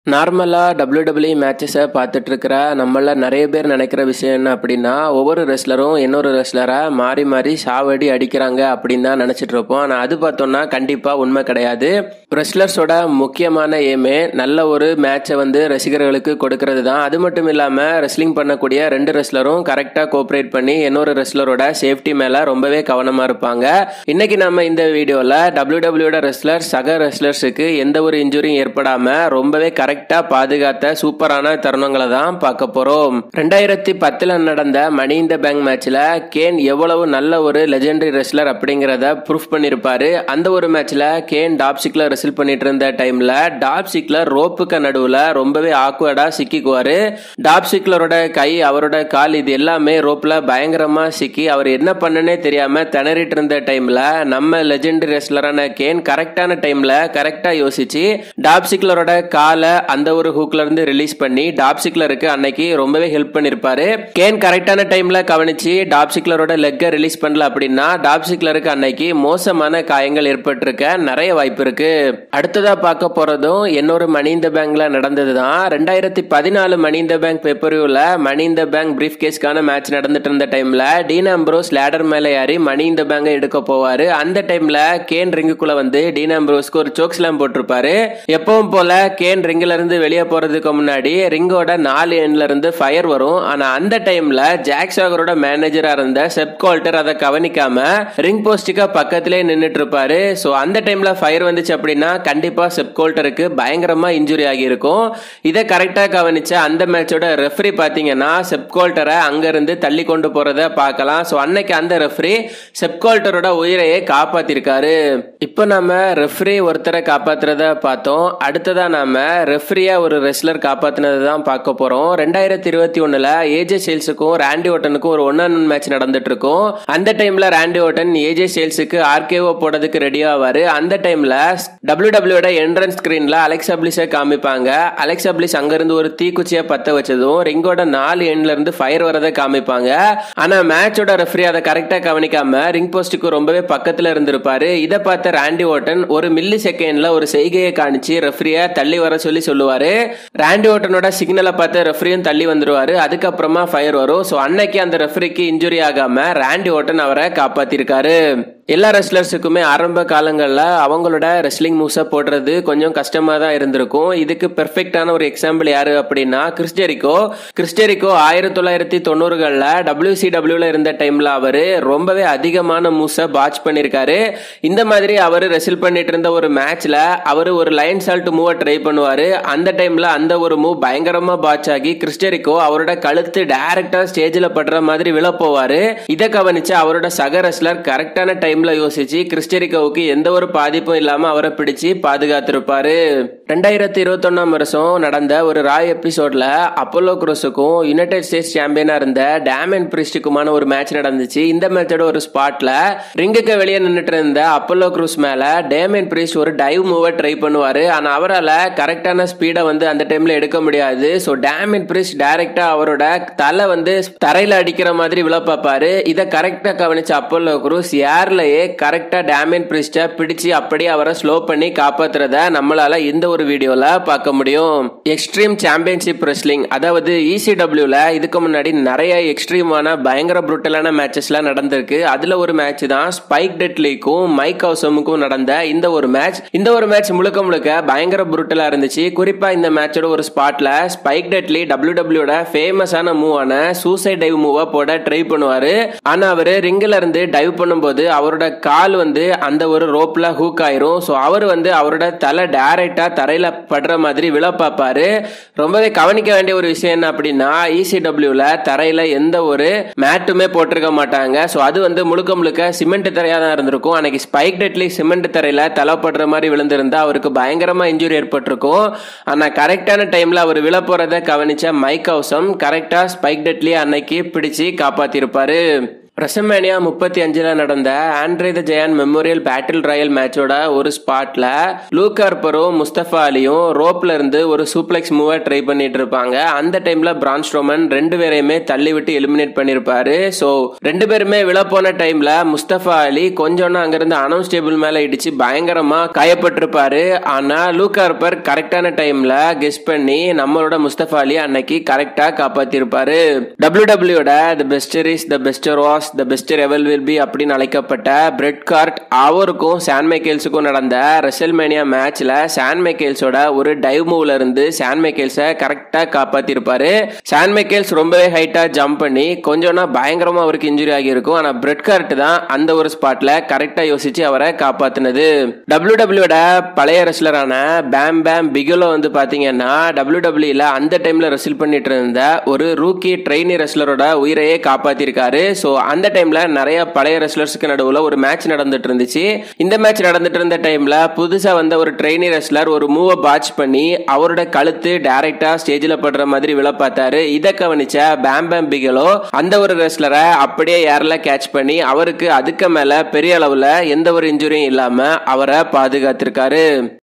நார்மலாக W W மேட்சஸை பார்த்துட்டு இருக்கிற நம்மள நிறைய பேர் நினைக்கிற விஷயம் என்ன அப்படின்னா ஒவ்வொரு ரெஸ்லரும் இன்னொரு ரெஸ்லரை மாறி மாறி சாவடி அடிக்கிறாங்க அப்படின்னு தான் நினச்சிட்டு இருப்போம் ஆனால் அது பார்த்தோம்னா கண்டிப்பாக உண்மை கிடையாது ரெஸ்லர்ஸோட முக்கியமான எய்மே நல்ல ஒரு மேட்சை வந்து ரசிகர்களுக்கு கொடுக்கறது தான் அது மட்டும் இல்லாமல் ரெஸ்லிங் பண்ணக்கூடிய ரெண்டு ரெஸ்லரும் கரெக்டாக கோஆப்ரேட் பண்ணி இன்னொரு ரெஸ்லரோட சேஃப்டி மேலே ரொம்பவே கவனமாக இருப்பாங்க இன்னைக்கு நம்ம இந்த வீடியோவில் டபிள்யூ டபிள்யூட ரெஸ்லர் சக ரெஸ்லர்ஸுக்கு எந்த ஒரு இன்ஜுரியும் ஏற்படாமல் ரொம்பவே கரெக்டாக பாதுகாத்த சூப்பரான தருணங்களை தான் பார்க்க போகிறோம் ரெண்டாயிரத்தி பத்தில் நடந்த மணி இந்த பேங்க் மேட்ச்சில் கேன் எவ்வளவு நல்ல ஒரு லெஜெண்டரி ரெஸ்லர் அப்படிங்கிறத ப்ரூஃப் பண்ணியிருப்பாரு அந்த ஒரு மேட்ச்சில் கேன் டாப் சிக்லர் ரெசில் பண்ணிட்டு இருந்த டைமில் டாப் சிக்லர் ரோப்புக்கு நடுவில் ரொம்பவே ஆக்வர்டாக சிக்கிக்குவார் டாப் சிக்லரோட கை அவரோட கால் இது எல்லாமே ரோப்பில் பயங்கரமாக சிக்கி அவர் என்ன பண்ணனே தெரியாமல் திணறிட்டு இருந்த டைமில் நம்ம லெஜெண்டரி ரெஸ்லரான கேன் கரெக்டான டைமில் கரெக்டாக யோசிச்சு டாப் சிக்லரோட காலை அந்த ஒரு ஹூக்ல இருந்து ரிலீஸ் பண்ணி டாப் சிக்லருக்கு அன்னைக்கு ரொம்பவே ஹெல்ப் பண்ணிருப்பாரு கேன் கரெக்டான டைம்ல கவனிச்சு டாப் சிக்லரோட லெக்கை ரிலீஸ் பண்ணல அப்படின்னா டாப் சிக்லருக்கு அன்னைக்கு மோசமான காயங்கள் ஏற்பட்டிருக்க நிறைய வாய்ப்பு இருக்கு அடுத்ததா பார்க்க போறதும் இன்னொரு மணி இந்த பேங்க்ல நடந்தது தான் ரெண்டாயிரத்தி பதினாலு மணி இந்த பேங்க் பெப்பரியூல மணி இந்த பேங்க் பிரீஃப் கேஸ்க்கான மேட்ச் நடந்துட்டு இருந்த டைம்ல டீன் அம்ப்ரோஸ் லேடர் மேல ஏறி மணி இந்த பேங்கை எடுக்க போவாரு அந்த டைம்ல கேன் ரிங்குக்குள்ள வந்து டீன் அம்ப்ரோஸ்க்கு ஒரு சோக் ஸ்லாம் போட்டிருப்பாரு எப்பவும் போல கேன் ரிங்ல இருந்து வெளியே போறதுக்கு முன்னாடி ரிங்கோட நாலு எண்ட்ல இருந்து ஃபயர் வரும் ஆனா அந்த டைம்ல ஜாக் சாகரோட மேனேஜரா இருந்த செப் கோல்டர் அதை கவனிக்காம ரிங் போஸ்டுக்கு பக்கத்திலே நின்றுட்டு இருப்பாரு ஸோ அந்த டைம்ல ஃபயர் வந்துச்சு அப்படின்னா கண்டிப்பா செப் கோல்டருக்கு பயங்கரமா இன்ஜுரி ஆகியிருக்கும் இதை கரெக்டா கவனிச்ச அந்த மேட்சோட ரெஃப்ரி பாத்தீங்கன்னா செப் கோல்டரை அங்க இருந்து தள்ளி கொண்டு போறத பார்க்கலாம் ஸோ அன்னைக்கு அந்த ரெஃப்ரி செப் கோல்டரோட உயிரையே காப்பாத்திருக்காரு இப்போ நாம ரெஃப்ரி ஒருத்தரை காப்பாத்துறத பார்த்தோம் அடுத்ததா நாம ரெஃப்ரியா ஒரு ரெஸ்லர் காப்பாத்தினதை தான் பார்க்க போறோம் ரெண்டாயிரத்தி இருபத்தி ஒண்ணுல ஏஜே சேல்ஸுக்கும் ராண்டி ஓட்டனுக்கும் ஒரு ஒன் ஒன் மேட்ச் நடந்துட்டு இருக்கும் அந்த டைம்ல ராண்டி ஓட்டன் ஏஜே சேல்ஸுக்கு ஆர்கேஓ போடுறதுக்கு ரெடி ஆவாரு அந்த டைம்ல டபிள்யூ டபிள்யூட என்ட்ரன்ஸ் ஸ்கிரீன்ல அலெக்ஸ் அப்ளிஸை காமிப்பாங்க அலெக்ஸ் அப்ளிஸ் அங்கிருந்து ஒரு தீக்குச்சியை பத்த வச்சதும் ரிங்கோட நாலு எண்ட்ல இருந்து ஃபயர் வரதை காமிப்பாங்க ஆனா மேட்சோட ரெஃப்ரி அதை கரெக்டா கவனிக்காம ரிங் போஸ்டுக்கு ரொம்பவே பக்கத்துல இருந்திருப்பாரு இதை பார்த்த ராண்டி ஓட்டன் ஒரு மில்லி செகண்ட்ல ஒரு செய்கையை காணிச்சு ரெஃப்ரியை தள்ளி வர சொல்லி சொல்லுவாரு ராண்டி ஓட்டனோட சிக்னலை பார்த்து ரெஃப்ரியும் தள்ளி வந்துருவாரு அதுக்கப்புறமா ஃபயர் வரும் ஸோ அன்னைக்கு அந்த ரெஃப்ரிக்கு இன்ஜுரி ஆகாம ராண்டி ஓட்டன் அவரை காப்பாத்திருக்காரு எல்லா ரெஸ்லர்ஸுக்குமே ஆரம்ப காலங்களில் அவங்களோட ரெஸ்லிங் மூவ்ஸை போடுறது கொஞ்சம் கஷ்டமாக தான் இருந்திருக்கும் இதுக்கு பெர்ஃபெக்டான ஒரு எக்ஸாம்பிள் யாரு அப்படின்னா கிறிஸ்டெரிக்கோ கிறிஸ்டெரிக்கோ ஆயிரத்தி தொள்ளாயிரத்தி தொண்ணூறுகளில் டபிள்யூசிடபிள்யூல இருந்த டைம்ல அவர் ரொம்பவே அதிகமான மூவ்ஸை பாட்ச் பண்ணியிருக்காரு இந்த மாதிரி அவர் ரெசில் பண்ணிட்டு இருந்த ஒரு மேட்ச்ல அவர் ஒரு லைன் சால்ட் மூவை ட்ரை பண்ணுவாரு அந்த டைம்ல அந்த ஒரு மூவ் பயங்கரமா பாட்ச் ஆகி கிறிஸ்டெரிக்கோ அவரோட கழுத்து டைரக்டா ஸ்டேஜில் படுற மாதிரி விழ போவாரு இதை கவனிச்சு அவரோட சக ரெஸ்லர் கரெக்டான டைம்ல யோசிச்சு கிறிஸ்டெரிக்கோவுக்கு எந்த ஒரு பாதிப்பும் இல்லாம அவரை பிடிச்சு பாதுகாத்திருப்பாரு ரெண்டாயிரத்தி இருபத்தொன்னாம் வருஷம் நடந்த ஒரு ராய் எபிசோட்ல அப்போலோ குரோஸுக்கும் யுனைடெட் ஸ்டேட்ஸ் சாம்பியனா இருந்த டேமன் பிரிஸ்டுக்குமான ஒரு மேட்ச் நடந்துச்சு இந்த மேட்சோட ஒரு ஸ்பாட்ல ரிங்குக்கு வெளியே நின்றுட்டு இருந்த அப்போலோ குரூஸ் மேல டேமன் பிரிஸ்ட் ஒரு டைவ் மூவை ட்ரை பண்ணுவாரு ஆனா அவரால் கரெக்டான ஸ்பீடை வந்து அந்த டைம்ல எடுக்க முடியாது ஸோ டேமன் பிரிஸ்ட் டைரக்டா அவரோட தலை வந்து தரையில அடிக்கிற மாதிரி விழ பார்ப்பாரு இதை கரெக்டா கவனிச்ச அப்போலோ குரூஸ் ஏர்லயே கரெக்டா டேமன் பிரிஸ்ட பிடிச்சு அப்படியே அவரை ஸ்லோ பண்ணி காப்பாத்துறத நம்மளால இந்த ஒரு வீடியோல பார்க்க முடியும் எக்ஸ்ட்ரீம் சாம்பியன்ஷிப் ரெஸ்லிங் அதாவது இசிடபிள்யூல இதுக்கு முன்னாடி நிறைய எக்ஸ்ட்ரீமான பயங்கர புரூட்டலான மேட்சஸ்லாம் நடந்திருக்கு அதுல ஒரு மேட்ச் தான் ஸ்பைக் டெட்லிக்கும் மைக் ஹவுசமுக்கும் நடந்த இந்த ஒரு மேட்ச் இந்த ஒரு மேட்ச் முழுக்க முழுக்க பயங்கர புரூட்டலா இருந்துச்சு குறிப்பா இந்த மேட்சோட ஒரு ஸ்பாட்ல ஸ்பைக் டெட்லி டபிள்யூ டபிள்யூட ஃபேமஸான மூவான சூசைட் டைவ் மூவா போட ட்ரை பண்ணுவாரு ஆனா அவரு ரிங்கில இருந்து டைவ் பண்ணும்போது அவரோட கால் வந்து அந்த ஒரு ரோப்ல ஹூக் ஆயிரும் ஸோ அவர் வந்து அவரோட தலை டைரக்டா தரையில படுற மாதிரி விழ பார்ப்பாரு ரொம்பவே கவனிக்க வேண்டிய ஒரு விஷயம் என்ன அப்படின்னா இசிடபிள்யூல தரையில எந்த ஒரு மேட்டுமே போட்டிருக்க மாட்டாங்க ஸோ அது வந்து முழுக்க முழுக்க சிமெண்ட் தரையா தான் இருந்திருக்கும் அன்னைக்கு ஸ்பைக் டெட்லி சிமெண்ட் தரையில தலைப்படுற மாதிரி விழுந்திருந்தா அவருக்கு பயங்கரமா இன்ஜுரி ஏற்பட்டிருக்கும் ஆனா கரெக்டான டைம்ல அவர் விழ போறத கவனிச்ச மைக் ஹவுசம் கரெக்டா ஸ்பைக் டெட்லி அன்னைக்கு பிடிச்சு காப்பாத்திருப்பாரு பிரசமேனியா முப்பத்தி அஞ்சுல நடந்த Andre the Giant memorial battle royal மேட்சோட ஒரு ஸ்பாட்ல லூக் ஹார்பரும் முஸ்தபா அலியும் ரோப்ல இருந்து ஒரு சூப்ளெக்ஸ் மூவ ட்ரை பண்ணிட்டு இருப்பாங்க அந்த டைம்ல பிரான் ஸ்ட்ரோமன் ரெண்டு பேரையுமே தள்ளி விட்டு எலிமினேட் பண்ணிருப்பாரு சோ ரெண்டு பேருமே விழ போன டைம்ல முஸ்தபா அலி கொஞ்சம் அங்கிருந்து அனௌன்ஸ் டேபிள் மேல இடிச்சு பயங்கரமா காயப்பட்டிருப்பாரு ஆனா லூக் ஹார்பர் கரெக்டான டைம்ல கெஸ் பண்ணி நம்மளோட முஸ்தபா அலி அன்னைக்கு கரெக்டா காப்பாத்திருப்பாரு டபிள்யூ டபிள்யூட the best there is the best there was the best there ever will be அப்படின்னு அழைக்கப்பட்ட பிரெட் கார்ட் அவருக்கும் சான் மைக்கேல்ஸுக்கும் நடந்த ரெசல்மேனியா மேட்ச்ல சான் மைக்கேல்ஸோட ஒரு டைவ் மூவ்ல இருந்து சான் மைக்கேல்ஸை கரெக்டா காப்பாத்திருப்பாரு சான் மைக்கேல்ஸ் ரொம்பவே ஹைட்டா ஜம்ப் பண்ணி கொஞ்சம்னா பயங்கரமா அவருக்கு இன்ஜுரி ஆகியிருக்கும் ஆனா பிரெட் கார்ட் தான் அந்த ஒரு ஸ்பாட்ல கரெக்டா யோசிச்சு அவரை காப்பாத்தினது டபிள்யூ டபிள்யூட பழைய ரெஸ்லரான பேம் பேம் பிகலோ வந்து பாத்தீங்கன்னா டபிள்யூ டபிள்யூல அந்த டைம்ல ரெசில் பண்ணிட்டு இருந்த ஒரு ரூக்கி ட்ரெயினி ரெஸ்லரோட உயிரையே காப்பாத்திருக்காரு ஸோ அந்த டைம்ல நிறைய பழைய ரெஸ்லர்ஸ்க்கு நடுவில் ஒரு மேட்ச் நடந்துட்டு இருந்துச்சு இந்த மேட்ச் நடந்துட்டு இருந்த டைம்ல புதுசா வந்த ஒரு ட்ரெயினி ரெஸ்லர் ஒரு மூவை பாட்ச் பண்ணி அவரோட கழுத்து டைரக்டா ஸ்டேஜ்ல படுற மாதிரி விழ பார்த்தாரு இதை கவனிச்ச பேம் பேம் பிகலோ அந்த ஒரு ரெஸ்லரை அப்படியே ஏர்ல கேட்ச் பண்ணி அவருக்கு அதுக்கு மேல பெரிய அளவுல எந்த ஒரு இன்ஜுரியும் இல்லாம அவரை பாதுகாத்திருக்காரு